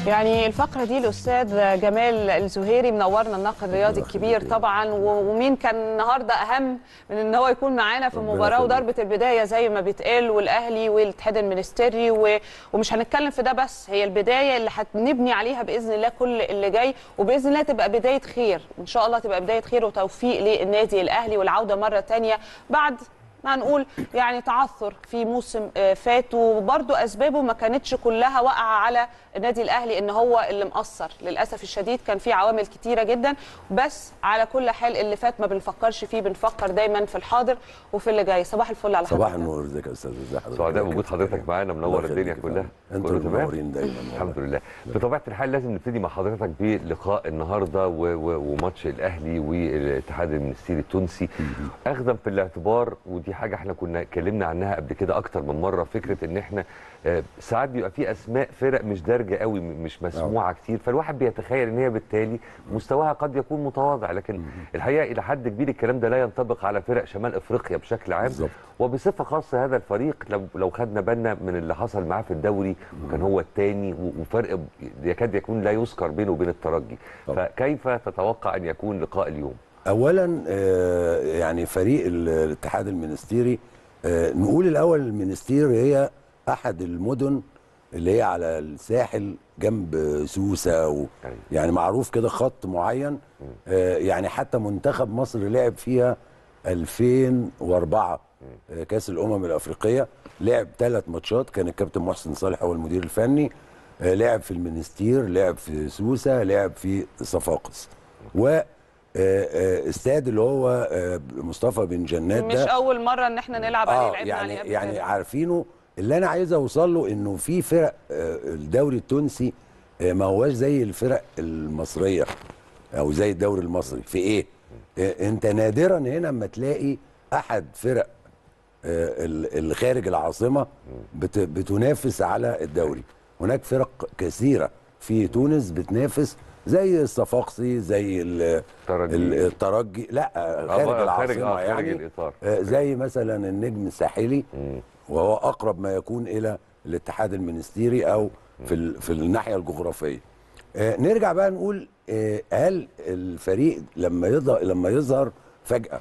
يعني الفقرة دي الأستاذ جمال الزهيري منورنا الناقد الرياضي الكبير طبعا و- ومين كان النهارده أهم من إن هو يكون معانا في ربنا المباراة يخليك. وضربة البداية زي ما بيتقال والأهلي والاتحاد المنستيري و- ومش هنتكلم في ده بس هي البداية اللي هنبني عليها بإذن الله كل اللي جاي وبإذن الله تبقى بداية خير إن شاء الله تبقى بداية خير وتوفيق للنادي الأهلي والعودة مرة تانية بعد ما هنقول يعني تعثر في موسم آه، فات وبرضه اسبابه ما كانتش كلها واقعه على النادي الاهلي ان هو اللي مقصر للاسف الشديد كان في عوامل كتيره جدا بس على كل حال اللي فات ما بنفكرش فيه بنفكر دايما في الحاضر وفي اللي جاي صباح الفل على صباح حضرتك. النور ازيك يا استاذ ازي حضرتك سعداء بوجود حضرتك معانا منور الله الدنيا يخليك. كلها انتوا كله اللي تمام منورين دايما والله. الحمد لله بطبيعه الحال لازم نبتدي مع حضرتك بلقاء النهارده و- و- وماتش الاهلي والاتحاد المنستيري التونسي اخذا في الاعتبار ودي حاجه احنا كنا اتكلمنا عنها قبل كده اكتر من مره فكره ان احنا آه، ساعات بيبقى في اسماء فرق مش دارجه قوي م- مش مسموعه كتير فالواحد بيتخيل ان هي بالتالي مستواها قد يكون متواضع لكن الحقيقه الى حد كبير الكلام ده لا ينطبق على فرق شمال افريقيا بشكل عام بالظبط. وبصفه خاصه هذا الفريق لو لو خدنا بالنا من اللي حصل معاه في الدوري وكان هو الثاني وفرق ب- يكاد يكون لا يذكر بينه وبين الترجي طبعا. فكيف تتوقع ان يكون لقاء اليوم اولا آه، يعني فريق ال- الاتحاد المنستيري آه، نقول الاول المنستير هي احد المدن اللي هي على الساحل جنب سوسه و أيوة. يعني معروف كده خط معين آه، يعني حتى منتخب مصر لعب فيها 2004 آه، كاس الامم الافريقيه لعب ثلاث ماتشات كان الكابتن محسن صالح هو المدير الفني آه، لعب في المنستير لعب في سوسه لعب في صفاقس و آه، آه، استاد اللي هو آه، مصطفى بن جنات مش ده اول مره ان احنا نلعب عليه اه لعبنا يعني عليه قبل يعني كده. عارفينه اللي انا عايز اوصل له انه في فرق آه، الدوري التونسي آه، ما هواش زي الفرق المصريه او زي الدوري المصري في ايه آه، انت نادرا هنا اما تلاقي احد فرق آه، ال- اللي خارج العاصمه بت- بتنافس على الدوري هناك فرق كثيره في تونس بتنافس زي الصفاقسي زي ال- الترجي. ال- الترجي لا آه، خارج خارج العاصمه آه، خارج يعني الاطار آه، زي مثلا النجم الساحلي مم. وهو اقرب ما يكون الى الاتحاد المنستيري او في ال- في الناحيه الجغرافيه آه، نرجع بقى نقول آه، هل الفريق لما يظهر لما يظهر فجاه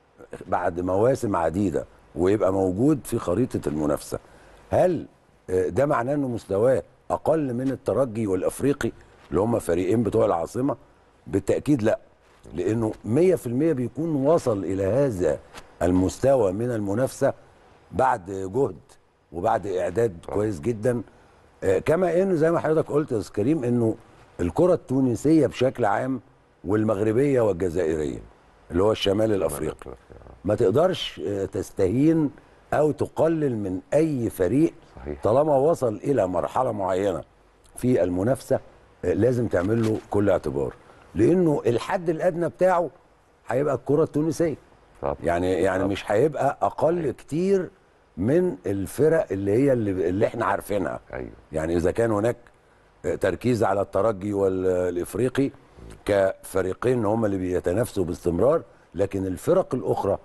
بعد مواسم عديده ويبقى موجود في خريطه المنافسه هل آه، ده معناه انه مستواه اقل من الترجي والافريقي اللي هم فريقين بتوع العاصمه بالتاكيد لا لانه 100% بيكون وصل الى هذا المستوى من المنافسه بعد جهد وبعد اعداد كويس جدا آه، كما انه زي ما حضرتك قلت يا استاذ كريم انه الكره التونسيه بشكل عام والمغربيه والجزائريه اللي هو الشمال الافريقي ما تقدرش آه، تستهين او تقلل من اي فريق صحيح. طالما وصل الى مرحله معينه في المنافسه آه، لازم تعمل له كل اعتبار لانه الحد الادنى بتاعه هيبقى الكره التونسيه طب يعني يعني طب. مش هيبقى اقل كتير من الفرق اللي هي اللي, اللي احنا عارفينها ايوه يعني اذا كان هناك تركيز على الترجي والافريقي كفريقين هم اللي بيتنافسوا باستمرار لكن الفرق الاخرى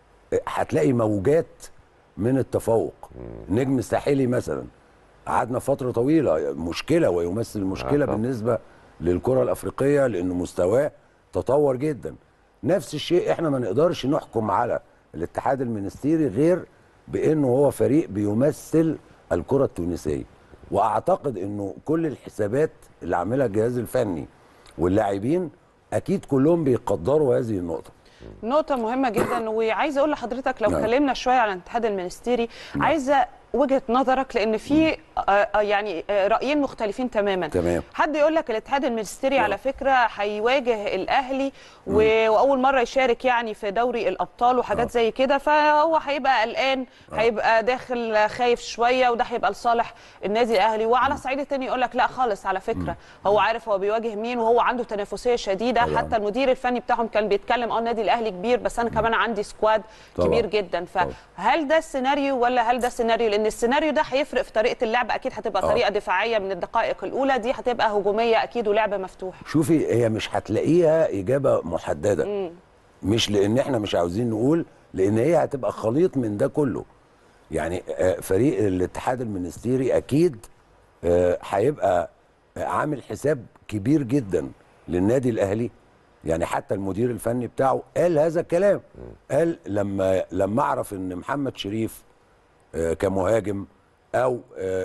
هتلاقي موجات من التفوق النجم الساحلي مثلا قعدنا فتره طويله مشكله ويمثل مشكله آه طبعا. بالنسبه للكره الافريقيه لانه مستواه تطور جدا نفس الشيء احنا ما نقدرش نحكم على الاتحاد المنستيري غير بانه هو فريق بيمثل الكره التونسيه واعتقد انه كل الحسابات اللي عاملها الجهاز الفني واللاعبين اكيد كلهم بيقدروا هذه النقطه نقطة مهمة جدا وعايزة أقول لحضرتك لو نعم. اتكلمنا شوية عن الاتحاد المنستيري عايزة وجهة نظرك لأن في آه، آه، يعني آه، رأيين مختلفين تماما تمام. حد يقول لك الاتحاد المنستيري نعم. على فكرة هيواجه الأهلي و- وأول مرة يشارك يعني في دوري الأبطال وحاجات آه. زي كده فهو هيبقى قلقان هيبقى داخل خايف شوية وده هيبقى لصالح النادي الأهلي وعلى الصعيد التاني يقول لك لا خالص على فكرة هو عارف هو بيواجه مين وهو عنده تنافسية شديدة طبعاً. حتى المدير الفني بتاعهم كان بيتكلم اه النادي الاهلي كبير بس انا كمان عندي سكواد طبعاً. كبير جدا طبعاً. فهل ده السيناريو ولا هل ده السيناريو لان السيناريو ده هيفرق في طريقه اللعب اكيد هتبقى آه. طريقه دفاعيه من الدقائق الاولى دي هتبقى هجوميه اكيد ولعب مفتوح شوفي هي مش هتلاقيها اجابه محدده مش لان احنا مش عاوزين نقول لان هي هتبقى خليط من ده كله يعني آه، فريق الاتحاد المنستيري اكيد آه، هيبقى عامل حساب كبير جدا للنادي الاهلي يعني حتى المدير الفني بتاعه قال هذا الكلام قال لما لما اعرف ان محمد شريف آه، كمهاجم او آه،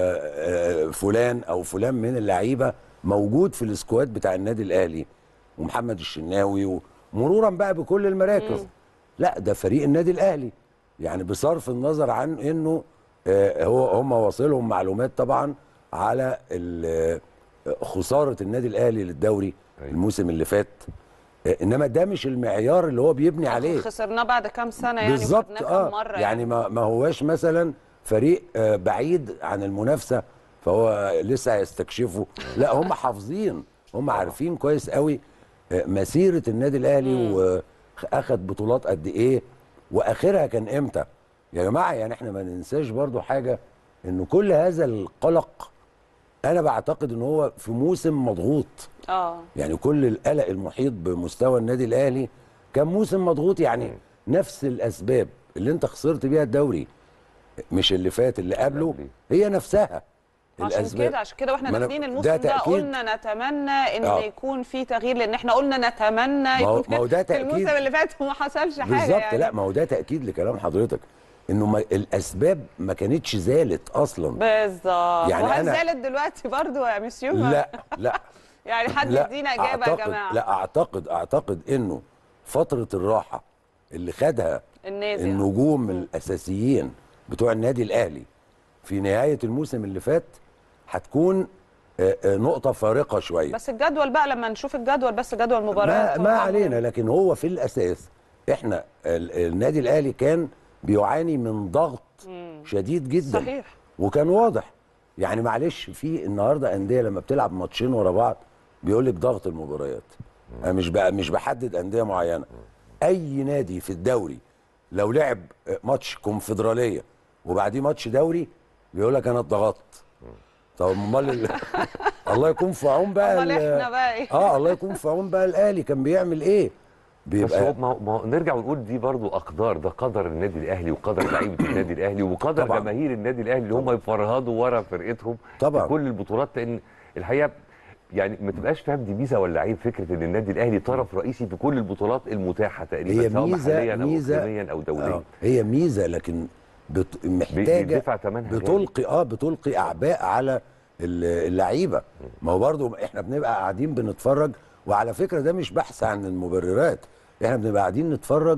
آه، آه، فلان او فلان من اللعيبه موجود في السكواد بتاع النادي الاهلي ومحمد الشناوي ومرورا بقى بكل المراكز لا ده فريق النادي الاهلي يعني بصرف النظر عن انه آه، هو هم واصلهم معلومات طبعا على ال- آه، خساره النادي الاهلي للدوري أيوة. الموسم اللي فات آه، انما ده مش المعيار اللي هو بيبني عليه خسرناه بعد كام سنه يعني بالظبط وخدناه كام اه مره يعني ما ما هواش مثلا فريق آه، بعيد عن المنافسه فهو لسه هيستكشفه لا هم حافظين هم عارفين كويس قوي آه، مسيره النادي الاهلي واخد بطولات قد ايه واخرها كان امتى يا جماعه يعني احنا ما ننساش برضو حاجه انه كل هذا القلق انا بعتقد ان هو في موسم مضغوط اه يعني كل القلق المحيط بمستوى النادي الاهلي كان موسم مضغوط يعني نفس الاسباب اللي انت خسرت بيها الدوري مش اللي فات اللي قبله قبليه. هي نفسها عشان كده عشان كده واحنا ما أنا- داخلين ده الموسم ده, تأكيد. قلنا نتمنى ان آه. يكون في تغيير لان احنا قلنا نتمنى هو- يكون ما هو ده في تأكيد. الموسم اللي فات وما حصلش حاجه بالظبط يعني. لا ما هو ده تاكيد لكلام حضرتك انه ما الاسباب ما كانتش زالت اصلا بالظبط يعني وهل أنا- زالت دلوقتي برضو يا مسيو لا لا يعني حد لا يدينا اجابه يا أعتقد جماعه لا اعتقد اعتقد انه فتره الراحه اللي خدها النادي النجوم الاساسيين بتوع النادي الاهلي في نهايه الموسم اللي فات هتكون آه، آه، نقطه فارقه شويه بس الجدول بقى لما نشوف الجدول بس جدول ما, مباريات ما علينا لكن هو في الاساس احنا ال- النادي الاهلي كان بيعاني من ضغط شديد جدا صحيح وكان واضح يعني معلش في النهارده انديه لما بتلعب ماتشين ورا بعض بيقول لك ضغط المباريات انا مش بقى مش بحدد انديه معينه اي نادي في الدوري لو لعب ماتش كونفدراليه وبعديه ماتش دوري بيقول لك انا اتضغطت طب امال ال- الله يكون في عون بقى امال ال- احنا بقى ايه اه الله يكون في عون بقى الاهلي كان بيعمل ايه بس هو بيبقى ما ما هو نرجع ونقول دي برضو اقدار ده قدر النادي الاهلي وقدر لعيبه النادي الاهلي وقدر طبعاً. جماهير النادي الاهلي اللي هم يفرهدوا ورا فرقتهم طبعاً. في كل البطولات لان الحقيقه يعني ما تبقاش فاهم دي ميزه ولا عيب فكره ان النادي الاهلي طرف رئيسي في كل البطولات المتاحه تقريبا هي سواء ميزة- محليا او ميزة- اقليميا او دوليا آه هي ميزه لكن بت... محتاجه بيدفع ثمنها غالي. بتلقي اه بتلقي اعباء على ال- اللعيبه ما هو برضو احنا بنبقى قاعدين بنتفرج وعلى فكره ده مش بحث عن المبررات احنا بنبقى قاعدين نتفرج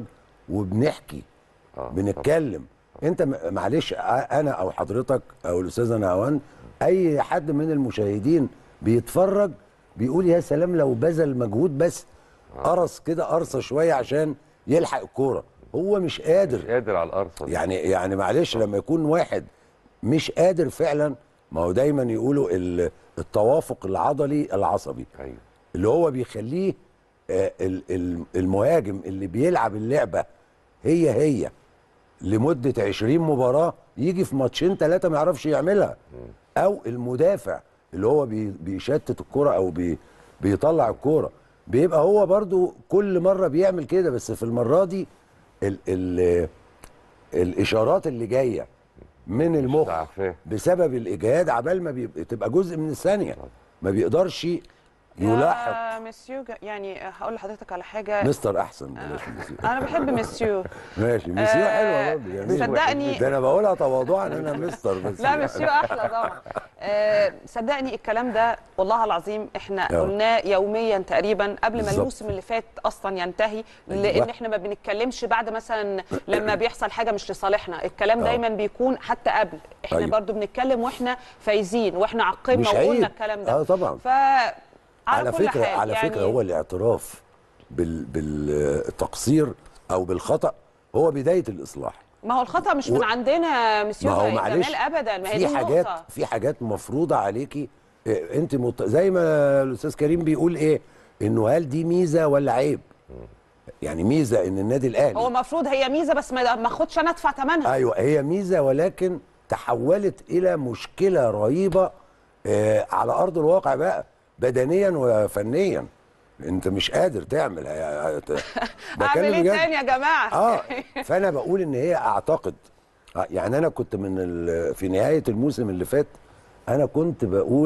وبنحكي آه، بنتكلم انت م- معلش ا- انا او حضرتك او الاستاذه نهوان اي حد من المشاهدين بيتفرج بيقول يا سلام لو بذل مجهود بس قرص كده قرصه شويه عشان يلحق الكوره هو مش قادر مش قادر على الارصه دي. يعني يعني معلش لما يكون واحد مش قادر فعلا ما هو دايما يقولوا ال- التوافق العضلي العصبي ايوه اللي هو بيخليه آه، ال- ال- المهاجم اللي بيلعب اللعبه هي هي لمده 20 مباراه يجي في ماتشين ثلاثه ما يعرفش يعملها او المدافع اللي هو بي- بيشتت الكره او بي بيطلع الكوره بيبقى هو برضو كل مره بيعمل كده بس في المره دي ال ال الاشارات اللي جايه من المخ ضعفاه. بسبب الاجهاد عبال ما بيبقى تبقى جزء من الثانيه ما بيقدرش يلاحق يا مسيو ج- يعني هقول لحضرتك على حاجه مستر احسن بلاش مسيو انا بحب مسيو ماشي مسيو آه، حلوه برضه يعني صدقني ده انا بقولها تواضعا انا مستر بس لا مسيو احلى طبعا آه، صدقني الكلام ده والله العظيم احنا آه. قلناه يوميا تقريبا قبل ما بالظبط. الموسم اللي فات اصلا ينتهي أيوة. لان احنا ما بنتكلمش بعد مثلا لما بيحصل حاجه مش لصالحنا الكلام آه. دايما بيكون حتى قبل احنا أيوة. برضو بنتكلم واحنا فايزين واحنا عقبنا مش وقلنا عيب. الكلام ده اه طبعا ف على كل فكره حال على يعني فكره هو الاعتراف بال بالتقصير او بالخطا هو بدايه الاصلاح ما هو الخطا مش و- من عندنا مسيو ما هو جمال معلش ابدا ما هي دي في حاجات النقطة. في حاجات مفروضه عليكي إيه، انت مت... زي ما الاستاذ كريم بيقول ايه انه هل دي ميزه ولا عيب يعني ميزه ان النادي الاهلي هو المفروض هي ميزه بس ما ما اخدش انا ادفع ثمنها ايوه هي ميزه ولكن تحولت الى مشكله رهيبه آه على ارض الواقع بقى بدنيا وفنيا انت مش قادر تعمل هي- هت- اعمل بتكلم ايه بجد. تاني يا جماعه اه فانا بقول ان هي اعتقد آه، يعني انا كنت من ال- في نهايه الموسم اللي فات انا كنت بقول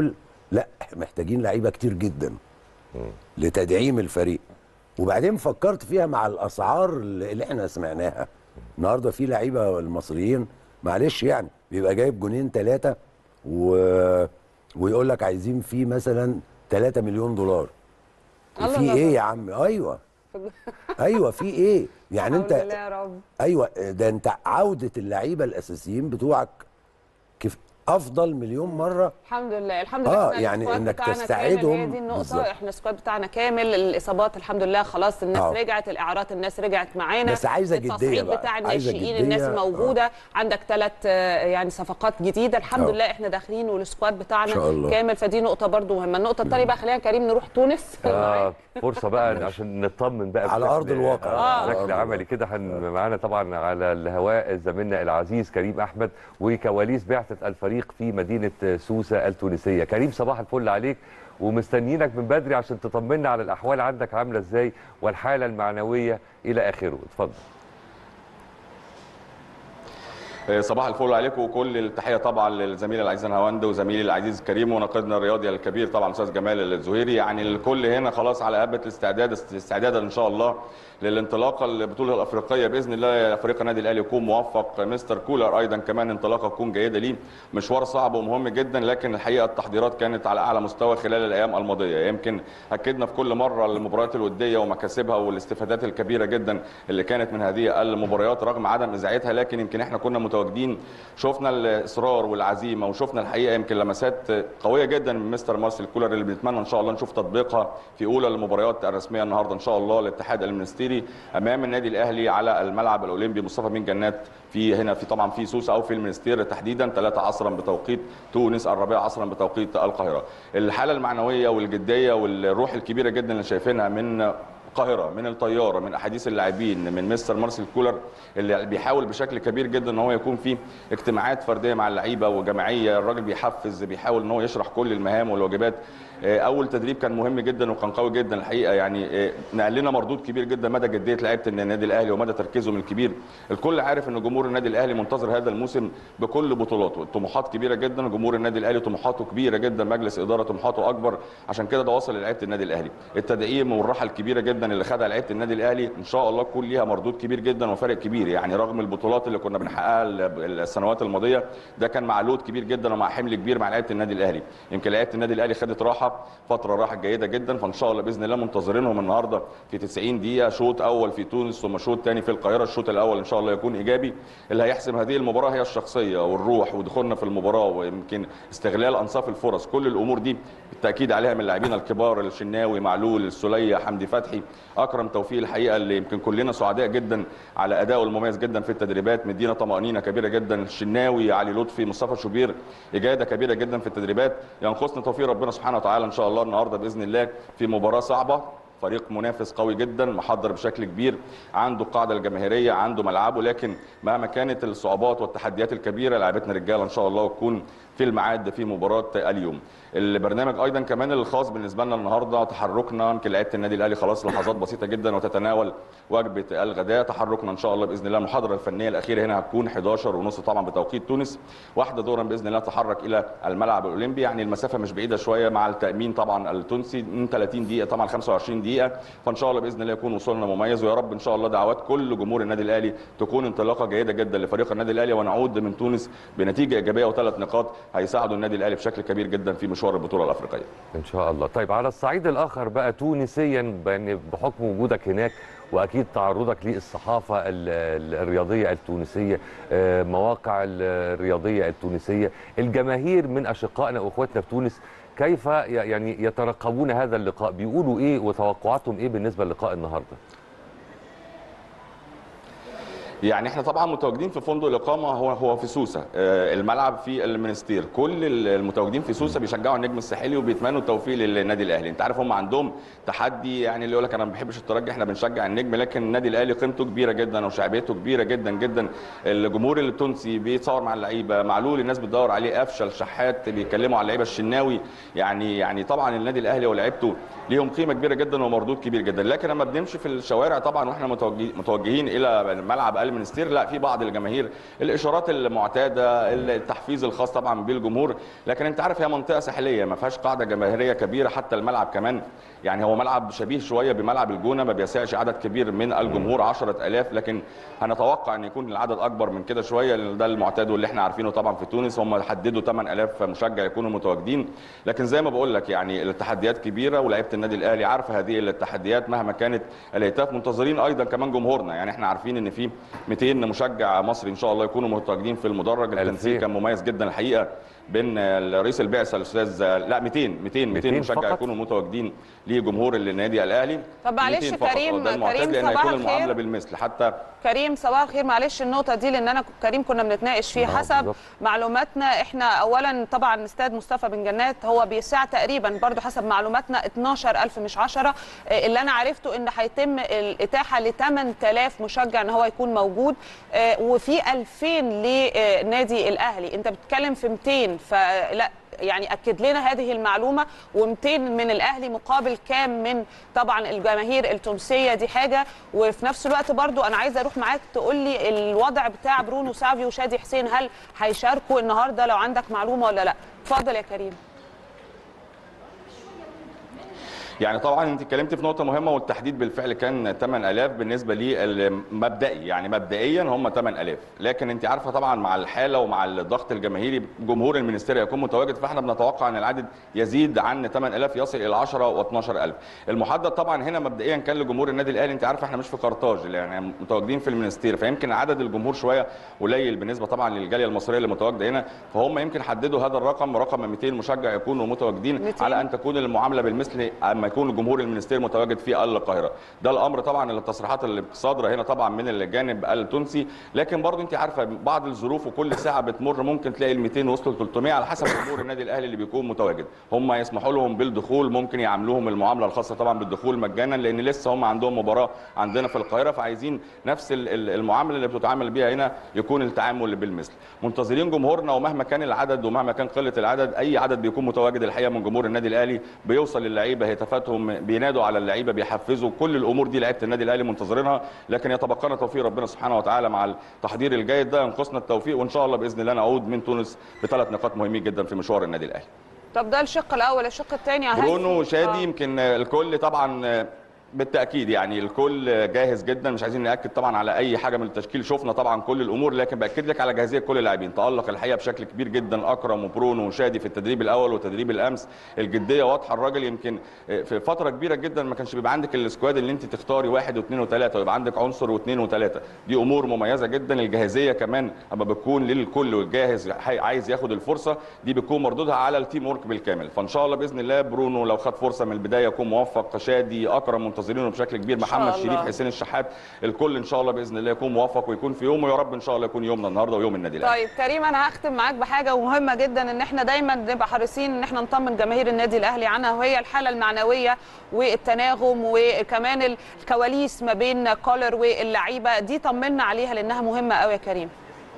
لا محتاجين لعيبه كتير جدا لتدعيم الفريق وبعدين فكرت فيها مع الاسعار اللي احنا سمعناها النهارده في لعيبه المصريين معلش يعني بيبقى جايب جونين ثلاثه و... ويقول لك عايزين فيه مثلا 3 مليون دولار الله في الله ايه الله. يا عم ايوه ايوه في ايه يعني الحمد انت لله يا رب ايوه ده انت عوده اللعيبه الاساسيين بتوعك كيف افضل مليون مره الحمد لله الحمد لله آه، إحنا يعني السكواد إنك بتاعنا تستعيدهم كامل، هي دي النقطة بالظبط. احنا السكواد بتاعنا كامل الاصابات الحمد لله خلاص الناس آه. رجعت الاعارات الناس رجعت معانا بس عايزة جدية التصعيد بقى، بتاع عايزة الناشئين جدية، الناس آه. موجودة عندك ثلاث يعني صفقات جديدة الحمد آه. لله احنا داخلين والسكواد بتاعنا إن شاء الله. كامل فدي نقطة برضو مهمة النقطة الثانية بقى خلينا كريم نروح تونس آه فرصة بقى عشان نطمن بقى على بشكل- أرض الواقع. آه آه. على بشكل أرض عملي الواقع. كده هن معانا طبعا على الهواء زميلنا العزيز كريم أحمد وكواليس بعثة الفريق في مدينة سوسة التونسية كريم صباح الفل عليك ومستنيينك من بدري عشان تطمنا على الأحوال عندك عاملة إزاي والحالة المعنوية إلى آخره اتفضل صباح الفل عليكم وكل التحيه طبعا للزميل العزيز هواند وزميلي العزيز كريم وناقدنا الرياضي الكبير طبعا الاستاذ جمال الزهيري يعني الكل هنا خلاص على قبه الاستعداد استعدادا ان شاء الله للانطلاقه البطوله الافريقيه باذن الله فريق النادي الاهلي يكون موفق مستر كولر ايضا كمان انطلاقه تكون جيده ليه مشوار صعب ومهم جدا لكن الحقيقه التحضيرات كانت على اعلى مستوى خلال الايام الماضيه يمكن اكدنا في كل مره المباريات الوديه ومكاسبها والاستفادات الكبيره جدا اللي كانت من هذه المباريات رغم عدم اذاعتها لكن يمكن احنا كنا متواجدين شفنا الاصرار والعزيمه وشفنا الحقيقه يمكن لمسات قويه جدا من مستر مارسيل كولر اللي بنتمنى ان شاء الله نشوف تطبيقها في اولى المباريات الرسميه النهارده ان شاء الله الاتحاد المنستيري امام النادي الاهلي على الملعب الاولمبي مصطفى بن جنات في هنا في طبعا في سوسه او في المنستير تحديدا 3 عصرا بتوقيت تونس الرابعه عصرا بتوقيت القاهره الحاله المعنويه والجديه والروح الكبيره جدا اللي شايفينها من القاهره من الطياره من احاديث اللاعبين من مستر مارسيل كولر اللي بيحاول بشكل كبير جدا ان هو يكون في اجتماعات فرديه مع اللعيبه وجماعيه الراجل بيحفز بيحاول ان هو يشرح كل المهام والواجبات اول تدريب كان مهم جدا وكان قوي جدا الحقيقه يعني نقل لنا مردود كبير جدا مدى جديه لعيبه النادي الاهلي ومدى تركيزهم الكبير الكل عارف ان جمهور النادي الاهلي منتظر هذا الموسم بكل بطولاته الطموحات كبيره جدا جمهور النادي الاهلي طموحاته كبيره جدا مجلس اداره طموحاته اكبر عشان كده ده وصل لعيبه النادي الاهلي التدعيم والراحه الكبيره جدا اللي خدها لعيبه النادي الاهلي ان شاء الله تكون ليها مردود كبير جدا وفارق كبير يعني رغم البطولات اللي كنا بنحققها السنوات الماضيه ده كان مع لود كبير جدا ومع حمل كبير مع لعيبه النادي الاهلي يمكن لعيبه النادي الاهلي خدت راحه فتره راحه جيده جدا فان شاء الله باذن الله منتظرينهم النهارده في 90 دقيقه شوط اول في تونس ثم شوط ثاني في القاهره الشوط الاول ان شاء الله يكون ايجابي اللي هيحسم هذه المباراه هي الشخصيه والروح ودخولنا في المباراه ويمكن استغلال انصاف الفرص كل الامور دي بالتاكيد عليها من اللاعبين الكبار الشناوي معلول السليه حمدي فتحي اكرم توفيق الحقيقه اللي يمكن كلنا سعداء جدا على ادائه المميز جدا في التدريبات مدينا طمانينه كبيره جدا الشناوي علي لطفي مصطفى شوبير اجاده كبيره جدا في التدريبات ينقصنا توفيق ربنا سبحانه وتعالى ان شاء الله النهارده باذن الله في مباراه صعبه فريق منافس قوي جدا محضر بشكل كبير عنده القاعده الجماهيريه عنده ملعبه لكن مهما كانت الصعوبات والتحديات الكبيره لعبتنا رجاله ان شاء الله وتكون في الميعاد في مباراه اليوم البرنامج ايضا كمان الخاص بالنسبه لنا النهارده تحركنا يمكن لعيبه النادي الاهلي خلاص لحظات بسيطه جدا وتتناول وجبه الغداء تحركنا ان شاء الله باذن الله المحاضره الفنيه الاخيره هنا هتكون 11 ونص طبعا بتوقيت تونس واحده دورا باذن الله تحرك الى الملعب الاولمبي يعني المسافه مش بعيده شويه مع التامين طبعا التونسي من 30 دقيقه طبعا 25 دقيقه فان شاء الله باذن الله يكون وصولنا مميز ويا رب ان شاء الله دعوات كل جمهور النادي الاهلي تكون انطلاقه جيده جدا لفريق النادي الاهلي ونعود من تونس بنتيجه ايجابيه وثلاث نقاط هيساعدوا النادي الاهلي بشكل كبير جدا في مشوار البطوله الافريقيه ان شاء الله طيب على الصعيد الاخر بقى تونسيا يعني بحكم وجودك هناك واكيد تعرضك للصحافه الرياضيه التونسيه مواقع الرياضيه التونسيه الجماهير من اشقائنا واخواتنا في تونس كيف يعني يترقبون هذا اللقاء بيقولوا ايه وتوقعاتهم ايه بالنسبه للقاء النهارده يعني احنا طبعا متواجدين في فندق الاقامه هو هو في سوسه الملعب في المنستير كل المتواجدين في سوسه بيشجعوا النجم الساحلي وبيتمنوا التوفيق للنادي الاهلي انت عارف هم عندهم تحدي يعني اللي يقول لك انا ما بحبش الترجي احنا بنشجع النجم لكن النادي الاهلي قيمته كبيره جدا وشعبيته كبيره جدا جدا الجمهور التونسي بيتصور مع اللعيبه معلول الناس بتدور عليه قفشه الشحات بيتكلموا على اللعيبه الشناوي يعني يعني طبعا النادي الاهلي ولاعيبته ليهم قيمه كبيره جدا ومردود كبير جدا لكن لما بنمشي في الشوارع طبعا واحنا متوجهين الى ملعب المنستير لا في بعض الجماهير الاشارات المعتاده التحفيز الخاص طبعا بالجمهور لكن انت عارف هي منطقه ساحليه ما فيهاش قاعده جماهيريه كبيره حتى الملعب كمان يعني هو ملعب شبيه شويه بملعب الجونه ما بيسعش عدد كبير من الجمهور 10000 لكن هنتوقع ان يكون العدد اكبر من كده شويه لان ده المعتاد واللي احنا عارفينه طبعا في تونس هم حددوا 8000 مشجع يكونوا متواجدين لكن زي ما بقول لك يعني التحديات كبيره ولاعيبه النادي الاهلي عارفه هذه التحديات مهما كانت الهتاف منتظرين ايضا كمان جمهورنا يعني احنا عارفين ان في 200 مشجع مصري ان شاء الله يكونوا متواجدين في المدرج التنسيق 2000. كان مميز جدا الحقيقه بين رئيس البعثه الاستاذ لا 200 200 200 200 مشجع فقط؟ يكونوا متواجدين لجمهور النادي الاهلي طب معلش 200 فقط. كريم- ده المعتاد كريم لان صباح هيكون الخير. المعامله بالمثل حتى كريم صباح الخير معلش النقطه دي لان انا كريم كنا بنتناقش فيه آه، حسب بالظبط. معلوماتنا احنا اولا طبعا استاد مصطفى بن جنات هو بيسع تقريبا برضو حسب معلوماتنا 12000 مش 10 آه، اللي انا عرفته ان هيتم الاتاحه ل 8000 مشجع ان هو يكون موجود آه، وفي 2000 لنادي الاهلي انت بتتكلم في 200 فلا يعني اكد لنا هذه المعلومه و200 من الاهلي مقابل كام من طبعا الجماهير التونسيه دي حاجه وفي نفس الوقت برضو انا عايزه اروح معاك تقول لي الوضع بتاع برونو سافي وشادي حسين هل هيشاركوا النهارده لو عندك معلومه ولا لا اتفضل يا كريم يعني طبعا انت اتكلمت في نقطه مهمه والتحديد بالفعل كان 8000 بالنسبه لي المبدئي يعني مبدئيا هم 8000 لكن انت عارفه طبعا مع الحاله ومع الضغط الجماهيري جمهور المنستير يكون متواجد فاحنا بنتوقع ان العدد يزيد عن 8000 يصل الى 10 و12000 المحدد طبعا هنا مبدئيا كان لجمهور النادي الاهلي انت عارفه احنا مش في قرطاج يعني متواجدين في المنستير فيمكن عدد الجمهور شويه قليل بالنسبه طبعا للجاليه المصريه اللي متواجده هنا فهم يمكن حددوا هذا الرقم رقم 200 مشجع يكونوا متواجدين 200. على ان تكون المعامله بالمثل اما يكون الجمهور المنستير متواجد في القاهره ده الامر طبعا التصريحات اللي صادره هنا طبعا من الجانب التونسي لكن برضو انت عارفه بعض الظروف وكل ساعه بتمر ممكن تلاقي ال 200 وصلوا ل 300 على حسب جمهور النادي الاهلي اللي بيكون متواجد هم يسمحوا لهم بالدخول ممكن يعاملوهم المعامله الخاصه طبعا بالدخول مجانا لان لسه هم عندهم مباراه عندنا في القاهره فعايزين نفس ال- ال- المعامله اللي بتتعامل بيها هنا يكون التعامل بالمثل منتظرين جمهورنا ومهما كان العدد ومهما كان قله العدد اي عدد بيكون متواجد الحقيقه من جمهور النادي الاهلي بيوصل للعيبه هتافاتهم بينادوا على اللعيبه بيحفزوا كل الامور دي لعيبه النادي الاهلي منتظرينها لكن يتبقى لنا توفيق ربنا سبحانه وتعالى مع التحضير الجيد ده ينقصنا التوفيق وان شاء الله باذن الله نعود من تونس بثلاث نقاط مهمين جدا في مشوار النادي الاهلي طب ده الشق الاول الشق الثاني برونو وشادي يمكن الكل طبعا بالتاكيد يعني الكل جاهز جدا مش عايزين ناكد طبعا على اي حاجه من التشكيل شفنا طبعا كل الامور لكن باكد لك على جاهزيه كل اللاعبين تالق الحقيقه بشكل كبير جدا اكرم وبرونو وشادي في التدريب الاول وتدريب الامس الجديه واضحه الراجل يمكن في فتره كبيره جدا ما كانش بيبقى عندك السكواد اللي انت تختاري واحد واثنين وثلاثه ويبقى عندك عنصر واثنين وثلاثه دي امور مميزه جدا الجاهزيه كمان اما بتكون للكل والجاهز عايز ياخد الفرصه دي بتكون مردودها على التيم ورك بالكامل فان شاء الله باذن الله برونو لو خد فرصه من البدايه يكون موفق شادي اكرم منتظرينه بشكل كبير محمد الله. شريف حسين الشحات الكل ان شاء الله باذن الله يكون موفق ويكون في يومه يا رب ان شاء الله يكون يومنا النهارده ويوم النادي الاهلي طيب كريم انا هختم معاك بحاجه مهمه جدا ان احنا دايما نبقى حريصين ان احنا نطمن جماهير النادي الاهلي عنها وهي الحاله المعنويه والتناغم وكمان الكواليس ما بين كولر واللعيبه دي طمنا عليها لانها مهمه قوي يا كريم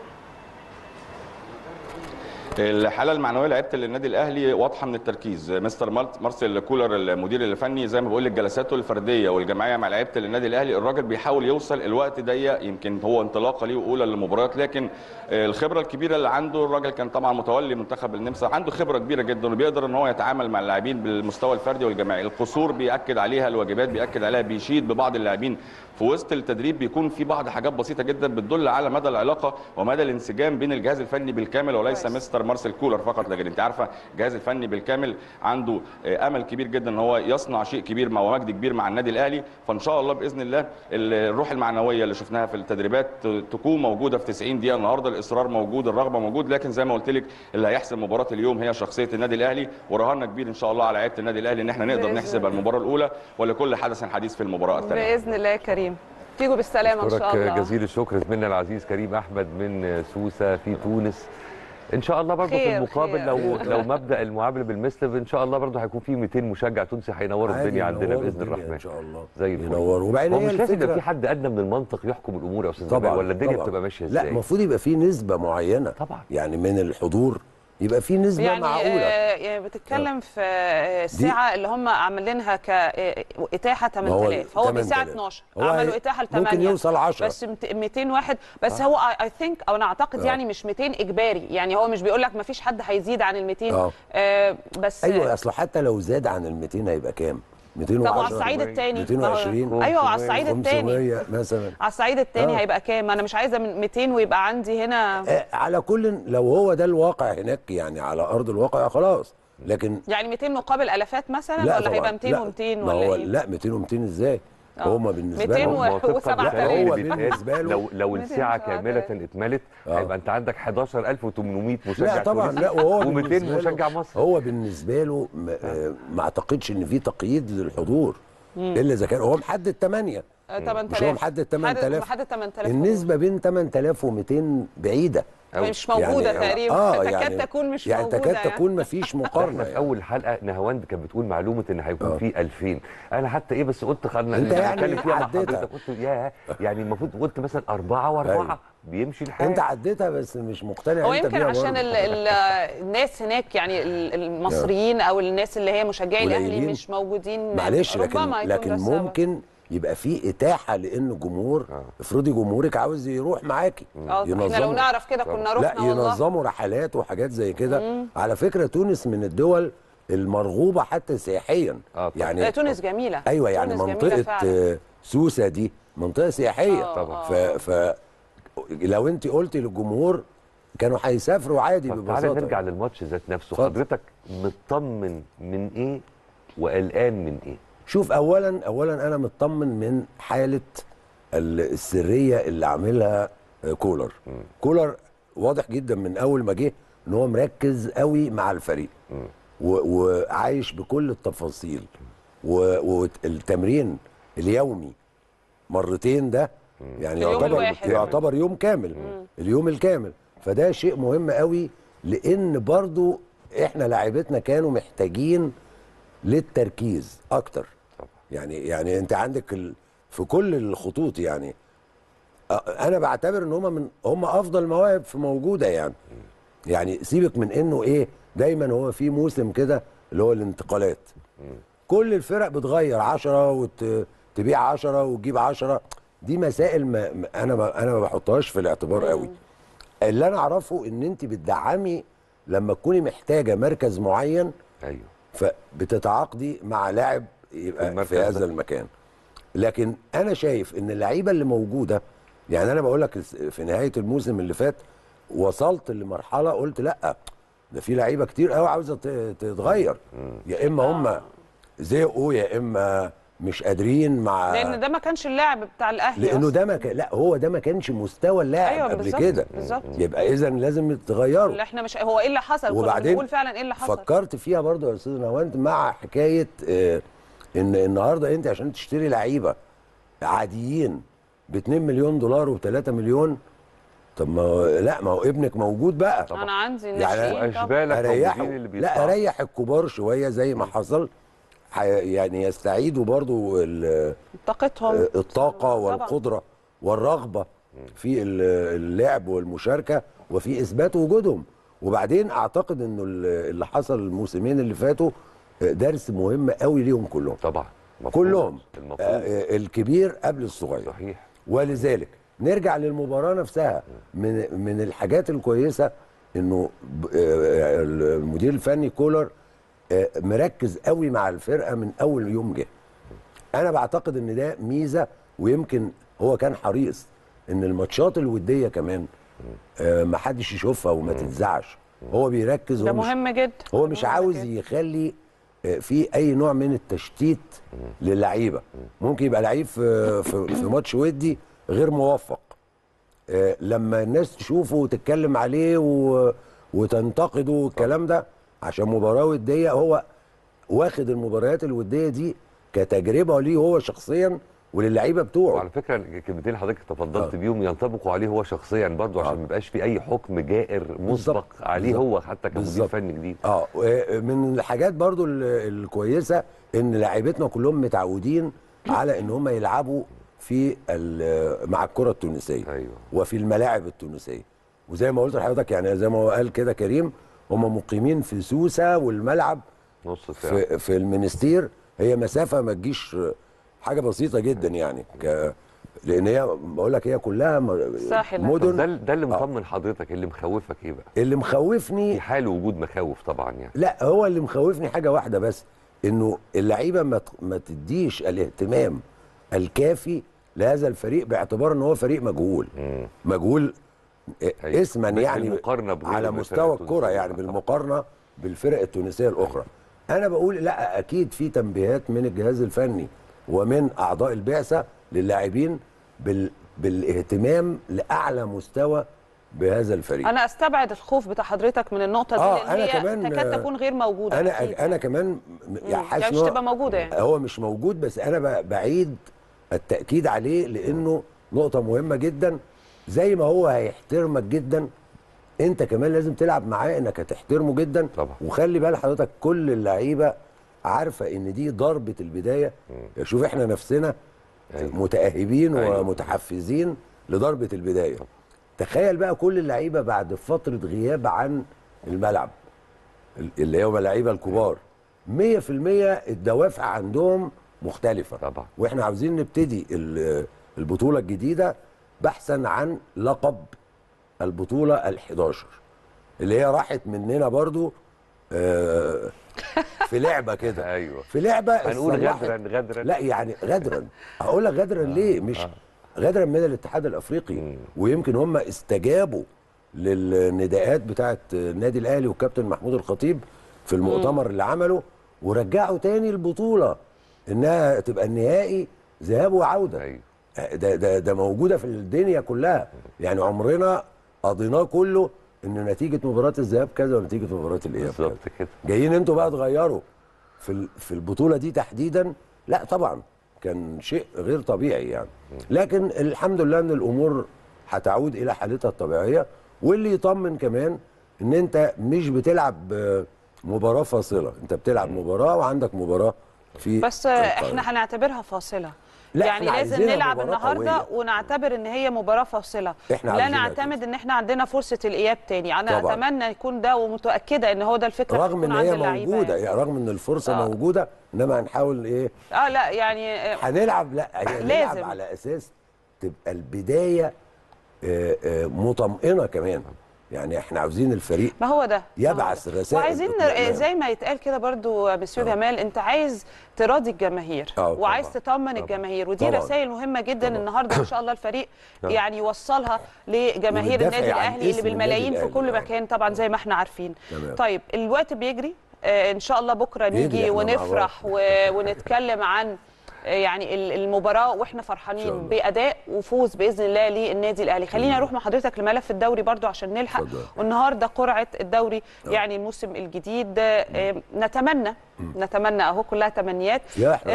الحاله المعنويه لعيبه النادي الاهلي واضحه من التركيز مستر مارت- مارسيل كولر المدير الفني زي ما بقول لك جلساته الفرديه والجماعيه مع لعيبه النادي الاهلي الراجل بيحاول يوصل الوقت ضيق يمكن هو انطلاقه ليه واولى للمباريات لكن آه، الخبره الكبيره اللي عنده الراجل كان طبعا متولي منتخب النمسا عنده خبره كبيره جدا وبيقدر ان هو يتعامل مع اللاعبين بالمستوى الفردي والجماعي القصور بياكد عليها الواجبات بياكد عليها بيشيد ببعض اللاعبين في وسط التدريب بيكون في بعض حاجات بسيطه جدا بتدل على مدى العلاقه ومدى الانسجام بين الجهاز الفني بالكامل وليس كويس. مستر مارسيل كولر فقط لكن انت عارفه الجهاز الفني بالكامل عنده آه، امل كبير جدا ان هو يصنع شيء كبير مع ومجد كبير مع النادي الاهلي فان شاء الله باذن الله الروح المعنويه اللي شفناها في التدريبات ت- تكون موجوده في 90 دقيقه النهارده الاصرار موجود الرغبه موجود لكن زي ما قلت لك اللي هيحسم مباراه اليوم هي شخصيه النادي الاهلي ورهاننا كبير ان شاء الله على لعيبه النادي الاهلي ان احنا نقدر بإذن نحسب الله. المباراه الاولى ولكل حدث حديث في المباراه الثانيه باذن الله يا كريم تيجوا بالسلامه ان شاء أشكرك الله جزيل الشكر زميلنا العزيز كريم احمد من سوسه في تونس ان شاء الله برضه في خير، المقابل خير. لو لو مبدا المعامله بالمثل ان شاء الله برضه هيكون في 200 مشجع تونسي هينوروا عادي الدنيا عندنا ينوروا باذن الدنيا الرحمن ان شاء الله زي الفل. ينوروا وبعدين هو هي مش لازم يبقى الفكرة- في حد ادنى من المنطق يحكم الامور يا استاذ طبعا جمال ولا الدنيا طبعاً. بتبقى ماشيه لا ازاي المفروض يبقى في نسبه معينه طبعاً. يعني من الحضور يبقى في نسبه يعني معقوله آه، يعني بتتكلم في آه، الساعه اللي هم عاملينها كاتاحه ما هو 8000 هو بيساعد 8000. 12 هو عملوا هي- اتاحه ل 8 ممكن يوصل 10. بس مت- 200 واحد بس هو اي ثينك او انا اعتقد آه. يعني مش 200 اجباري يعني هو مش بيقول لك ما فيش حد هيزيد عن ال 200 آه. آه بس ايوه اصل حتى لو زاد عن ال 200 هيبقى كام 210 طب وعلى الصعيد الثاني 220 ايوه على الصعيد الثاني 500 مثلا على الصعيد الثاني آه. هيبقى كام انا مش عايزه من 200 ويبقى عندي هنا آه، على كل لو هو ده الواقع هناك يعني على ارض الواقع خلاص لكن يعني 200 مقابل الافات مثلا لا ولا طبعا هيبقى 200 لا. و200 ما ولا هو ايه لا 200 و200 ازاي آه. هما بالنسبه 200 لهم و- ما هو طبقاً وسبعة بالفعل آلاف. هو اللي بيتقال بالنسبة له- لو لو 200 الساعه وسبعة كامله آلاف. اتملت آه. هيبقى انت عندك 11800 مشجع لا طبعا تونسي لا وهو و200 بالنسبة له- مشجع مصري هو بالنسبه له م- آه، ما اعتقدش ان في تقييد للحضور الا اذا كان هو محدد 8 آه، 8000 مش هو محدد 8000 محدد 8000 النسبه بين 8000 و200 بعيده أوي. مش موجوده يعني- تقريبا آه، تكاد يعني- تكون مش يعني موجوده تكاد تكون ما فيش مقارنه احنا في يعني. اول حلقه نهاوند كانت بتقول معلومه ان هيكون آه. في 2000 انا حتى ايه بس قلت خلنا أنت يعني نتكلم فيها مع عديتها. حضرتك قلت يا يعني المفروض قلت مثلا أربعة وأربعة أيوة. بيمشي الحال انت عديتها بس مش مقتنع هو انت يمكن بيها عشان برضه. ال ال الناس هناك يعني ال- المصريين او الناس اللي هي مشجعي الاهلي قليلين. مش موجودين معلش لكن ربما يكون لكن ده السبب. ممكن يبقى في اتاحه لان الجمهور آه. افرضي جمهورك عاوز يروح معاكي اه احنا لو نعرف كده كنا لا رحنا والله ينظموا رحلات وحاجات زي كده على فكره تونس من الدول المرغوبه حتى سياحيا آه طبعا. لا، يعني تونس جميله ايوه يعني تونس جميلة منطقه فعلا. آه، سوسه دي منطقه سياحيه آه، طبعا. ف, ف لو انت قلتي للجمهور كانوا هيسافروا عادي طب تعالى ببساطه نرجع للماتش ذات نفسه اتفضل. حضرتك مطمن من ايه وقلقان من ايه شوف اولا اولا انا مطمن من حاله ال- السريه اللي عاملها آه، كولر كولر واضح جدا من اول ما جه ان هو مركز قوي مع الفريق و- وعايش بكل التفاصيل و- والتمرين اليومي مرتين ده يعني اليوم يعتبر الواحد. يعتبر يوم كامل اليوم الكامل فده شيء مهم قوي لان برضو احنا لاعيبتنا كانوا محتاجين للتركيز اكتر طبعا. يعني يعني انت عندك ال... في كل الخطوط يعني أ- انا بعتبر ان هم من هم افضل مواهب في موجوده يعني يعني سيبك من انه ايه دايما هو في موسم كده اللي هو الانتقالات كل الفرق بتغير 10 وتبيع 10 وتجيب 10 دي مسائل ما ما- انا ما انا ما بحطهاش في الاعتبار قوي اللي انا اعرفه ان انت بتدعمي لما تكوني محتاجه مركز معين ايوه فبتتعاقدي مع لاعب في يبقى المركز في هذا ده. المكان لكن انا شايف ان اللعيبه اللي موجوده يعني انا بقول لك في نهايه الموسم اللي فات وصلت لمرحله قلت لا ده في لعيبه كتير قوي عاوزه ت- تتغير يا اما هم زهقوا يا اما مش قادرين مع لان ده ما كانش اللاعب بتاع الاهلي لانه أصلاً. ده ما كان لا هو ده ما كانش مستوى اللاعب أيوة قبل بالظبط، كده بالظبط. يبقى اذا لازم تغيروا اللي احنا مش هو ايه اللي حصل كنا وبعدين بنقول فعلا ايه اللي حصل فكرت فيها برضو يا استاذ نواند مع حكايه آه، ان النهارده انت عشان تشتري لعيبه عاديين ب 2 مليون دولار و 3 مليون طب ما هو- لا ما هو ابنك موجود بقى انا عندي يعني الناشئين طبعاً. واشبالك اريحه موجودين اللي لا بيدفعوا اريح الكبار شويه زي ما حصل حي- يعني يستعيدوا برضو ال- طاقتهم الطاقه طبعاً. والقدره والرغبه في ال- اللعب والمشاركه وفي اثبات وجودهم وبعدين اعتقد انه ال- اللي حصل الموسمين اللي فاتوا درس مهم قوي ليهم كلهم طبعا مفروض. كلهم المفروض آه، الكبير قبل الصغير صحيح ولذلك نرجع للمباراه نفسها من من الحاجات الكويسه انه ب- آه، المدير الفني كولر آه، مركز قوي مع الفرقه من اول يوم جه انا بعتقد ان ده ميزه ويمكن هو كان حريص ان الماتشات الوديه كمان آه، ما حدش يشوفها وما تتذاعش هو بيركز ده هو مش مهم جدا هو مش مهم عاوز جداً. يخلي آه، في اي نوع من التشتيت للعيبه ممكن يبقى لعيب في في, في ماتش ودي غير موفق آه، لما الناس تشوفه وتتكلم عليه و... وتنتقده والكلام ده عشان مباراه وديه هو واخد المباريات الوديه دي كتجربه ليه هو شخصيا وللعيبه بتوعه وعلى فكره الكلمتين اللي حضرتك تفضلت آه. بيهم ينطبقوا عليه هو شخصيا برضو عشان آه. ما يبقاش في اي حكم جائر مسبق بالظبط. عليه بالظبط. هو حتى كمدير بالظبط. فني جديد اه و- من الحاجات برضو ال- الكويسه ان لاعيبتنا كلهم متعودين على ان هم يلعبوا في ال- مع الكره التونسيه ايوه وفي الملاعب التونسيه وزي ما قلت لحضرتك يعني زي ما هو قال كده كريم هم مقيمين في سوسه والملعب نص ساعه في في المنستير هي مسافه ما تجيش حاجه بسيطه جدا يعني ك لان هي بقول لك هي كلها م- ساحل. طب ده مدن ده اللي آه. مطمن حضرتك اللي مخوفك ايه بقى اللي في مخوفني حال وجود مخاوف طبعا يعني لا هو اللي مخوفني حاجه واحده بس انه اللعيبه ما ت- ما تديش الاهتمام الكافي لهذا الفريق باعتبار ان هو فريق مجهول مجهول آه، أيوة. اسما بال- يعني بالمقارنة بغيره على بالفرق مستوى التونسية. الكره يعني آه، طبعا. بالمقارنه بالفرق التونسيه الاخرى انا بقول لا اكيد في تنبيهات من الجهاز الفني ومن اعضاء البعثه للاعبين بال بالاهتمام لاعلى مستوى بهذا الفريق انا استبعد الخوف بتاع حضرتك من النقطه دي آه، لان أنا هي كمان، تكاد آه، تكون غير موجوده انا أكيد. انا كمان م- يعني حاسس يعني إن مش هو- تبقى موجوده يعني هو مش موجود بس انا ب- بعيد التاكيد عليه لانه نقطه مهمه جدا زي ما هو هيحترمك جدا انت كمان لازم تلعب معاه انك هتحترمه جدا طبعا. وخلي بال حضرتك كل اللعيبه عارفه ان دي ضربه البدايه شوف احنا نفسنا أيوة. متاهبين أيوة. ومتحفزين لضربه البدايه تخيل بقى كل اللعيبه بعد فتره غياب عن الملعب اللي هم اللعيبه الكبار 100% الدوافع عندهم مختلفه طبعا. واحنا عاوزين نبتدي ال- البطوله الجديده بحثا عن لقب البطوله ال11 اللي هي راحت مننا برضو آه، في لعبه كده ايوه في لعبه هنقول اتصلحت. غدرا غدرا لا يعني غدرا هقول لك غدرا ليه مش غدرا من الاتحاد الافريقي ويمكن هم استجابوا للنداءات بتاعه النادي الاهلي والكابتن محمود الخطيب في المؤتمر اللي عمله ورجعوا تاني البطوله انها تبقى النهائي ذهاب وعوده ايوه ده ده ده موجوده في الدنيا كلها يعني عمرنا قضيناه كله ان نتيجه مباراه الذهاب كذا ونتيجه مباراه الاياب كذا بالظبط كده جايين انتوا بقى تغيروا في ال- في البطوله دي تحديدا لا طبعا كان شيء غير طبيعي يعني لكن الحمد لله ان الامور هتعود الى حالتها الطبيعيه واللي يطمن كمان ان انت مش بتلعب آه، مباراه فاصله انت بتلعب مباراه وعندك مباراه في بس القاهرة. احنا هنعتبرها فاصله لا، يعني إحنا لازم عايزينها نلعب مباراة النهارده قوية. ونعتبر ان هي مباراه فاصله إحنا لا عايزينها نعتمد ان احنا عندنا فرصه الاياب تاني انا طبعاً. اتمنى يكون ده ومتاكده ان هو ده الفكره رغم ان تكون عند هي اللعيبة موجوده يعني. يعني رغم ان الفرصه آه. موجوده انما هنحاول ايه اه لا يعني آه، هنلعب لا هي لازم. نلعب على اساس تبقى البدايه آه، آه، مطمئنه كمان يعني احنا عاوزين الفريق ما هو ده يبعث ما هو ده. رسائل وعايزين اطمئنان. زي ما يتقال كده برضو مسيو جمال انت عايز تراضي الجماهير آه، وعايز طبعاً. تطمن طبعاً. الجماهير ودي طبعاً. رسائل مهمه جدا طبعاً. النهارده ان شاء الله الفريق آه. يعني يوصلها لجماهير وبتدافع النادي عن الاهلي اللي اسم النادي بالملايين في الأهلي. كل آه. مكان طبعا زي ما احنا عارفين تمام. طيب الوقت بيجري آه، ان شاء الله بكره بيجري، نيجي إحنا مع ونفرح بعض. و- ونتكلم عن آه، يعني ال- المباراه واحنا إن شاء فرحانين الله. باداء وفوز باذن الله للنادي الاهلي خليني اروح مع حضرتك لملف الدوري برضو عشان نلحق اتفضل. والنهارده قرعه الدوري يعني الموسم الجديد آه، نتمنى نتمنى اهو كلها تمنيات يا احنا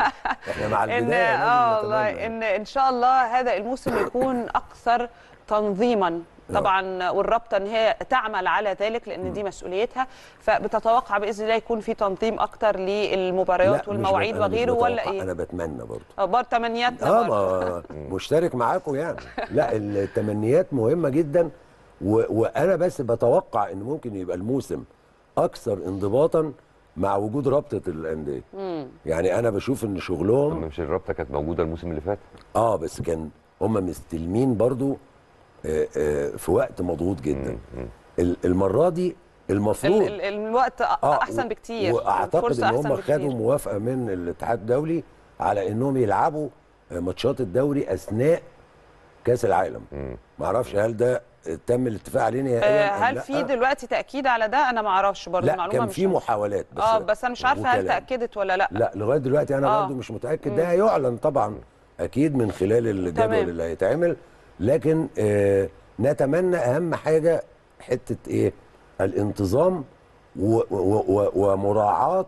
احنا مع ان البدايه اه لازم والله نتمنى. ان ان شاء الله هذا الموسم يكون اكثر تنظيما طبعا والرابطه ان هي تعمل على ذلك لان دي مسؤوليتها فبتتوقع باذن الله يكون في تنظيم اكتر لا، للمباريات مش والمواعيد بت- أنا مش وغيره ولا بتوقع، ايه؟ انا بتمنى برضه آه، بر تمنياتنا اه برضه. ما مشترك معاكم يعني لا التمنيات مهمه جدا و... وانا بس بتوقع ان ممكن يبقى الموسم اكثر انضباطا مع وجود رابطه الانديه يعني انا بشوف ان طب شغلهم مش الرابطه كانت موجوده الموسم اللي فات اه بس كان هم مستلمين برضو آه آه في وقت مضغوط جدا ال- المره دي المفروض ال- ال- الوقت أ- آه، احسن و- بكتير واعتقد الفرصة ان أحسن هم بكتير. خدوا موافقه من الاتحاد الدولي على انهم يلعبوا ماتشات الدوري اثناء كاس العالم ما اعرفش هل ده تم الاتفاق عليه آه، نهائيا أم هل لا؟ في دلوقتي تاكيد على ده انا ما اعرفش برضه لا معلومه كان مش في محاولات بس اه بس انا مش عارفه هل وكلام. تاكدت ولا لا لا لغايه دلوقتي انا آه. برضو مش متاكد ده هيعلن طبعا اكيد من خلال الجدول تمام. اللي هيتعمل لكن آه نتمنى اهم حاجه حته ايه الانتظام و و و ومراعاه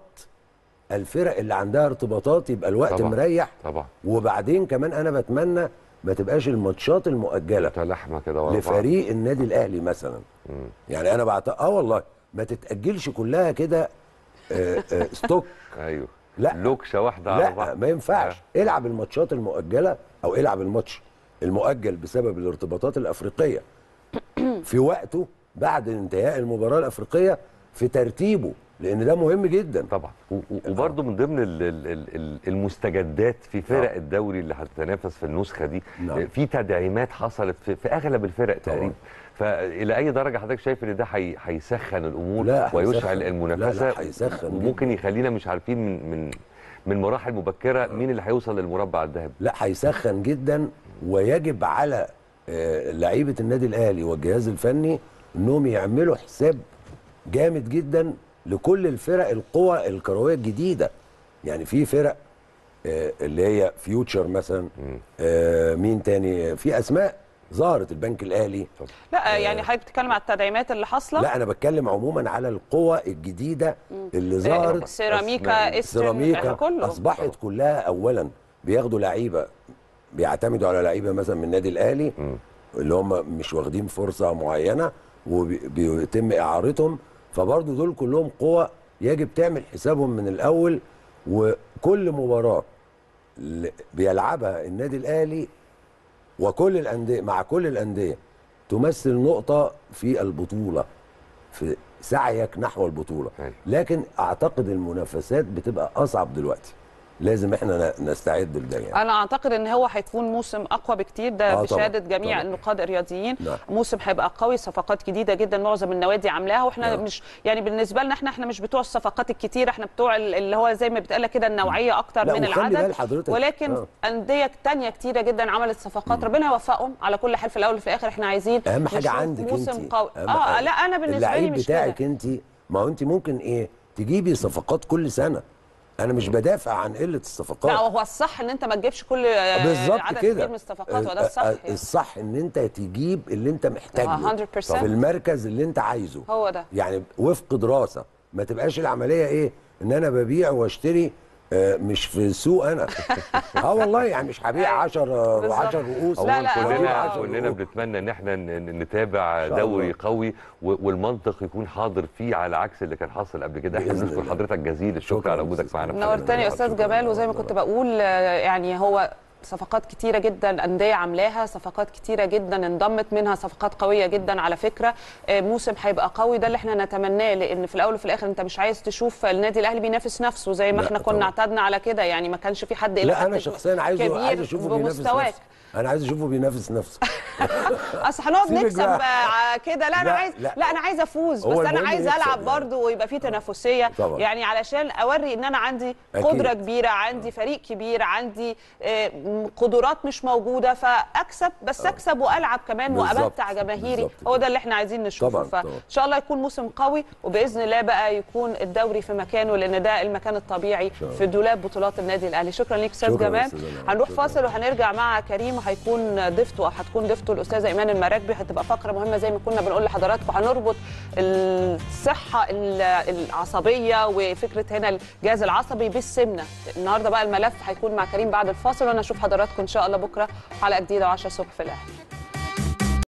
الفرق اللي عندها ارتباطات يبقى الوقت طبعا. مريح طبعا وبعدين كمان انا بتمنى ما تبقاش الماتشات المؤجله متلاحمه كده ورا بعض. لفريق النادي الاهلي مثلا يعني انا بعت اه والله ما تتاجلش كلها كده آه آه ستوك ايوه لا. لوكشه واحده على لا بعض ما ينفعش العب الماتشات المؤجله او العب الماتش المؤجل بسبب الارتباطات الافريقيه في وقته بعد انتهاء المباراه الافريقيه في ترتيبه لان ده مهم جدا طبعا و- و- وبرضه من ضمن ال- ال- ال- ال- المستجدات في فرق آه. الدوري اللي هتتنافس في النسخه دي نعم. في تدعيمات حصلت في, في اغلب الفرق طبعاً. تقريبا فالى اي درجه حضرتك شايف ان ده هي- هيسخن الامور لا، ويشعل هيسخن. المنافسه لا، لا، هيسخن وممكن يخلينا مش عارفين من من من مراحل مبكره مين اللي هيوصل للمربع الذهبي لا هيسخن جدا ويجب على آه، لعيبه النادي الاهلي والجهاز الفني انهم يعملوا حساب جامد جدا لكل الفرق القوى الكرويه الجديده يعني في فرق آه، اللي هي فيوتشر مثلا آه، مين تاني في اسماء ظهرت البنك الاهلي لا يعني حضرتك بتتكلم على التدعيمات اللي حاصله لا انا بتكلم عموما على القوى الجديده اللي ظهرت سيراميكا أسماء. استرن سيراميكا كله اصبحت كلها اولا بياخدوا لعيبه بيعتمدوا على لعيبه مثلا من النادي الاهلي اللي هم مش واخدين فرصه معينه وبيتم اعارتهم فبرضه دول كلهم قوى يجب تعمل حسابهم من الاول وكل مباراه ل- بيلعبها النادي الاهلي وكل الانديه مع كل الانديه تمثل نقطه في البطوله في سعيك نحو البطوله أيوة. لكن اعتقد المنافسات بتبقى اصعب دلوقتي لازم احنا ن- نستعد لده يعني انا اعتقد ان هو هيكون موسم اقوى بكتير ده آه طبعاً، بشهاده جميع طبعاً. النقاد الرياضيين نعم. موسم هيبقى قوي صفقات جديده جدا معظم النوادي عاملاها واحنا نعم. مش يعني بالنسبه لنا احنا احنا مش بتوع الصفقات الكتير احنا بتوع ال- اللي هو زي ما بتقال كده النوعيه اكتر لا، من وخلي العدد بال حضرتك. ولكن آه. انديه تانية كتيره جدا عملت صفقات ربنا يوفقهم على كل حال في الاول وفي الاخر احنا عايزين اهم حاجه نشوف عندك موسم انت قوي أهم اه حاجة. لا انا بالنسبه لي اللعيب مش بتاعك كده انت ما هو انت ممكن ايه تجيبي صفقات كل سنه انا مش بدافع عن قله الصفقات لا هو الصح ان انت ما تجيبش كل آه، بالظبط عدد كده كبير من الصفقات وده آه، الصح آه، يعني. الصح ان انت تجيب اللي انت محتاجه 100% في المركز اللي انت عايزه هو ده. يعني وفق دراسه ما تبقاش العمليه ايه ان انا ببيع واشتري آه، مش في السوق انا اه والله يعني مش هبيع 10 بالظبط. و10 رؤوس لا، لا، وأجيب كلنا 10 كلنا رؤوس. بنتمنى ان احنا ن- ن- نتابع شاء دوري الله. قوي و- والمنطق يكون حاضر فيه على عكس اللي كان حاصل قبل كده احنا بإذن بنشكر الله. حضرتك جزيل الشكر شكراً على يا وجودك أستاذ معانا في محمد. نورتني يا استاذ شكراً. جمال وزي ما كنت بقول آه، يعني هو صفقات كتيرة جدا أندية عاملاها صفقات كتيرة جدا انضمت منها صفقات قوية جدا على فكرة آه، موسم هيبقى قوي ده اللي احنا نتمناه لأن في الأول وفي الآخر أنت مش عايز تشوف النادي الأهلي بينافس نفسه زي ما لا، احنا كنا طبعاً. اعتدنا على كده يعني ما كانش في حد إلى لا انا حد شخصيا عايزه كبير عايز اشوفه بينافس بمستواك نفسه انا عايز اشوفه بينافس نفسه اصل هنقعد سيبك نكسب بقى. آه، كده لا انا لا، عايز لا. لا انا عايز افوز هو بس انا المهم عايز يكسب العب يعني. برضه ويبقى في تنافسيه طبعا. يعني علشان اوري ان انا عندي أكيد. قدره كبيره عندي فريق كبير عندي آه، م- قدرات مش موجوده فاكسب بس اكسب والعب كمان بالظبط. وامتع جماهيري بالظبط هو كده. ده اللي احنا عايزين نشوفه طبعا، فان طبعا. شاء الله يكون موسم قوي وباذن الله بقى يكون الدوري في مكانه لان ده المكان الطبيعي شاء الله. في دولاب بطولات النادي الاهلي شكرا ليك استاذ شكراً يا جمال أستاذ جمال. هنروح شكراً. فاصل وهنرجع مع كريم وهيكون ضيفته او هتكون ضيفته الاستاذه ايمان المراكبي هتبقى فقره مهمه زي ما كنا بنقول لحضراتكم هنربط الصحه ال- العصبيه وفكره هنا الجهاز العصبي بالسمنه النهارده بقى الملف هيكون مع كريم بعد الفاصل وانا اشوف حضراتكم ان شاء الله بكره حلقه جديده و10 الصبح في الاهلي